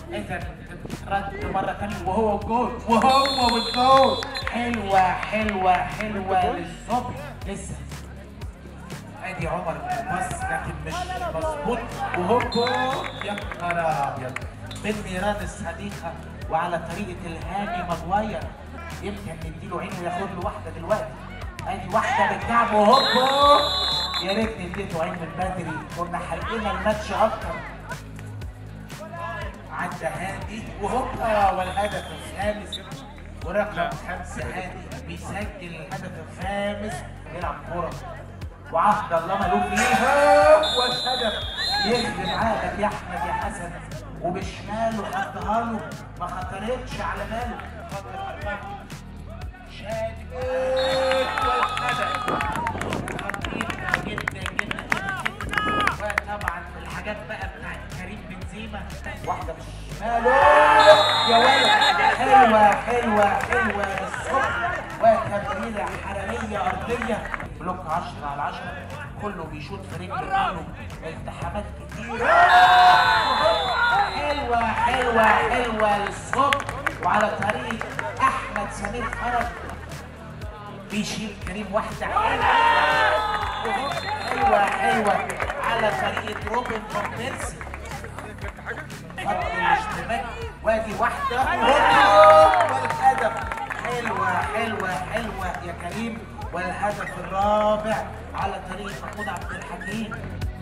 اذا رد مره ثانيه وهو الجول وهو والجول حلوه حلوه حلوه للصبح لسه ادي عمر بس لكن مش مظبوط وهوبا يا نهار ابيض من نيران الصديقه وعلى طريقه الهاني مغواير يمكن نديله عين وياخد له واحده دلوقتي ادي واحده بالكعب وهوبا يا ريتني اديته عين من بدري كنا حرقنا الماتش اكتر عدى هادي وهوبا والهدف الخامس ورقم خمسة هادي بيسجل الهدف الخامس يلعب كورة وعهد الله ملوك فيها والهدف يخدم عقلك يا احمد يا حسن وبشماله حطها له ما خطرتش على باله خطر أربعة. شادد والهدف خطير جدا جدا جدا جدا وطبعا الحاجات بقى بتاعت كريم بنزيما واحده بشماله يا ولد حلوه حلوه حلوه للصبح وتمريره حراريه ارضيه بلوك 10 على 10 كله بيشوط في رجل رجله التحامات كتير حلوه حلوه حلوه للصبح وعلى طريقه احمد سمير فرج بيشيل كريم واحدة حلوة حلوة على طريقة روبن فان بيرسي خط الاشتباك وادي واحدة هوبا والهدف حلوة حلوة حلوة يا كريم والهدف الرابع على طريقة محمود عبد الحكيم